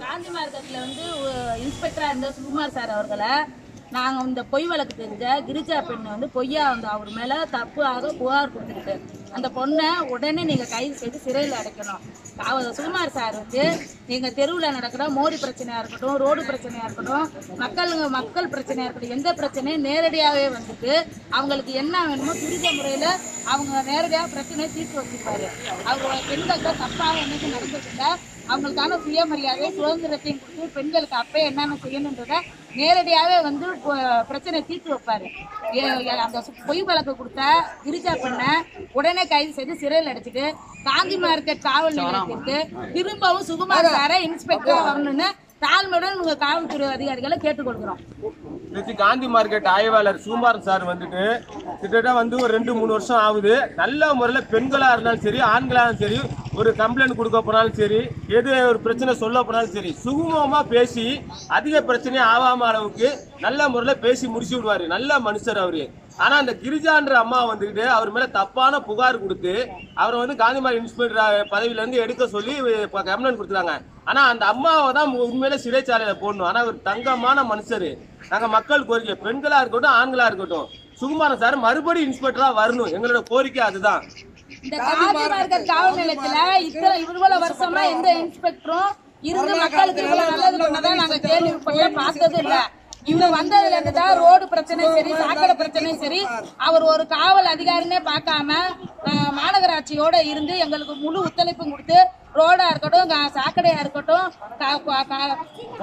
காந்தி மார்க்கெட்ல வந்து ஒ- இன்ஸ்பெக்டரா இருந்த சுகுமார் சார் அவர்களை நாங்க இந்த பொய் வழக்கு தெரிஞ்ச கிரிஜா பெண் வந்து பொய்யா வந்து அவர் மேல தப்பாக புகார் கொடுத்துருக்கு அந்த பொண்ணை உடனே நீங்க கைது செய்து சிறையில் அடைக்கணும் அவர் சுகுமார் சார் வந்து நீங்க தெருவில் நடக்கிற மோடி பிரச்சனையா இருக்கட்டும் ரோடு பிரச்சனையா இருக்கட்டும் மக்களுங்க மக்கள் பிரச்சனையா இருக்கட்டும் எந்த பிரச்சனையும் நேரடியாகவே வந்துட்டு அவங்களுக்கு என்ன வேணுமோ துரித முறையில அவங்க நேரடியாக பிரச்சனையை தீர்த்து வச்சிருப்பாரு அவங்க பெண்களுக்கு தப்பாக என்னைக்கு நடந்ததில்ல அவங்களுக்கான சுயமரியாதை சுதந்திரத்தையும் கொடுத்து பெண்களுக்கு அப்பே என்னென்ன செய்யணுன்றத நேரடியாகவே வந்து ப- பிரச்சனை தீர்த்து வைப்பாரு ஏ- ஏ- அந்த சு- பொய் வழக்கு கொடுத்த கிரிஜா பண்ண உடனே கைது செய்து சிறையில் அடைச்சிட்டு காந்தி மார்க்கெட் காவல் நிலையத்திற்கு திரும்பவும் சுகுமார் சாரை இன்ஸ்பெக்டர் வரணும்னு தாழ்மையுடன் உங்க காவல்துறை அதிகாரிகளை கேட்டுக்கொள்கிறோம் நேற்று காந்தி மார்க்கெட் ஆய்வாளர் சுகுமாரன் சார் வந்துட்டு கிட்டத்தட்ட வந்து ஒரு ரெண்டு மூணு வருஷம் ஆகுது நல்ல முறையில் பெண்களாக இருந்தாலும் சரி ஆண்களாக இருந்தாலும் சரி ஒரு கம்ப்ளைண்ட் கொடுக்க போனாலும் சரி எது ஒரு பிரச்சனை சொல்ல போனாலும் சரி சுகமமாக பேசி அதிக பிரச்சனை ஆகாம அளவுக்கு நல்ல முறையில் பேசி முடிச்சு விடுவாரு நல்ல மனுஷர் அவரு ஆனா அந்த கிரிஜான்ற அம்மா வந்துக்கிட்டு அவர் மேல தப்பான புகார் கொடுத்து அவரை வந்து காந்திமாரி இன்ஸ்பெக்டர் பதவியில இருந்து எடுக்க சொல்லி கம்ப்ளைண்ட் கொடுத்துருக்காங்க ஆனா அந்த அம்மாவை தான் உண்மையில சிறைச்சாலையில போடணும் ஆனா ஒரு தங்கமான மனுஷரு நாங்க மக்கள் கோரிக்கை பெண்களா இருக்கட்டும் ஆண்களா இருக்கட்டும் சுகுமாரன் சார் மறுபடியும் இன்ஸ்பெக்டரா வரணும் எங்களோட கோரிக்கை அதுதான் இந்த காந்தி மார்க்கெட் காவல் நிலையத்துல இத்தனை இவ்வளவு வருஷமா எந்த இன்ஸ்பெக்டரும் இருந்து மக்களுக்கு இவ்வளவு நல்லது பண்ணதா நாங்க கேள்விப்படல பார்த்தது இல்ல இவர் வந்ததுல இருந்து தான் ரோடு பிரச்சனையும் சரி சாக்கடை பிரச்சனையும் சரி அவர் ஒரு காவல் அதிகாரினே பார்க்காம அஹ், மாநகராட்சியோட இருந்து எங்களுக்கு முழு ஒத்துழைப்பும் கொடுத்து ரோடா இருக்கட்டும் கா- சாக்கடையா இருக்கட்டும் கா- கா- கா-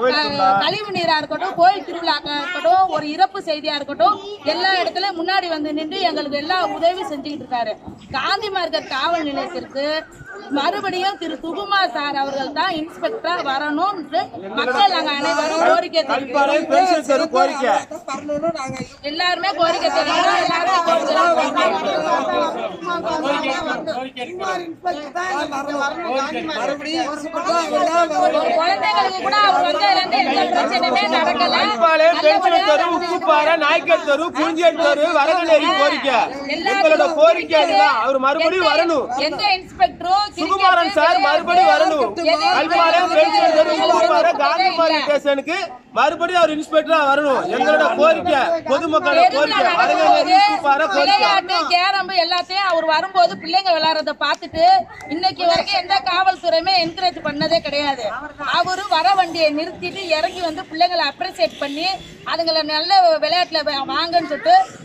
க- கழிவு நீரா இருக்கட்டும் கோயில் திருவிழாக்கா இருக்கட்டும் ஒரு இறப்பு செய்தியா இருக்கட்டும் எல்லா இடத்துலயும் முன்னாடி வந்து நின்று எங்களுக்கு எல்லா உதவி செஞ்சுக்கிட்டு இருக்காரு காந்தி மார்க்கெட் காவல் நிலையத்திற்கு மறுபடியும் திரு சுகுமார் சார் அவர்கள் தான் இன்ஸ்பெக்டரா வரணும்னு மக்கள் நாங்க அனைவரும் கோரிக்கை தெரிவிக்கிறோம் கல்பாளையம் பென்ஷன் தெரு கோரிக்கை எல்லாருமே கோரிக்கை தெரிவிக்கிறோம் எல்லாரும் குழந்தைங்களுக்கு கூட அவர் வந்ததுல இருந்து எந்த பிரச்சனையுமே நடக்கல கல்பாளையம் பென்ஷன் தெரு உப்புப்பாறை நாய்க்கல் தெரு குறிஞ்சியல் தெரு வரதநேரி கோரிக்கை எங்களோட கோரிக்கை அதுதான் அவர் மறுபடியும் வரணும் எந்த இன்ஸ்பெக்டரும் சுகுமாரன் சார் மறுபடியும் வரணும் கல்பாளையம் பென்ஷன் தெரு உப்புப்பாறை காந்திமாரி ஸ்டேஷனுக்கு மறுபடியும் அவர் இன்ஸ்பெக்டரா வரணும் எங்களோட கோரிக்கை பொதுமக்களோட கோரிக்கை வரதநேரி உப்புப்பாறை கோரிக்கை விளையாட்டு கேரம்பு எல்லாத்தையும் அவர் வரும்போது பிள்ளைங்க விளையாடுறத பார்த்துட்டு இன்னைக்கு வரைக்கும் எந்த காவல்துறையுமே என்கரேஜ் பண்ணதே கிடையாது அவரு வர வண்டியை நிறுத்திட்டு இறங்கி வந்து பிள்ளைங்களை அப்ரிசியேட் பண்ணி அதுங்களை நல்ல விளையாட்டுல வாங்கன்னு சொல்லிட்டு